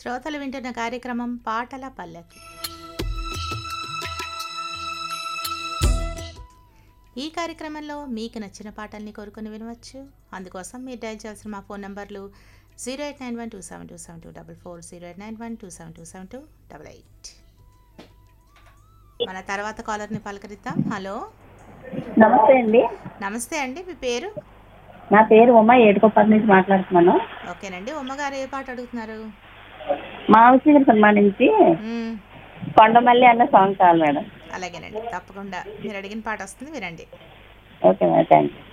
శ్రోతలు వింటున్న కార్యక్రమం పాటల పల్లకి ఈ కార్యక్రమంలో మీకు నచ్చిన పాటల్ని కోరుకుని వినవచ్చు అందుకోసం మీరు డైల్ చేయాల్సిన మా ఫోన్ నంబర్లు zero eight nine one two seven two seven two double four zero eight nine one two seven two seven two double eight మన తర్వాత కాలర్ని పలకరిద్దాం హలో నమస్తే అండి నమస్తే అండి మీ పేరు నా పేరు ఉమ్మ ఏడుకొప్పటి నుంచి మాట్లాడుతున్నాను ఓకేనండి ఉమ్మగారు ఏ పాట అడుగుతున్నారు మావసీగర సినిమా నుంచి మ్మ్. కొండమల్లి అన్న సాంగ్ కావాలి మేడం అలాగేనండి తప్పకుండా మీరు అడిగిన పాట వస్తుంది వినండి ఓకే మేడం థ్యాంక్ యూ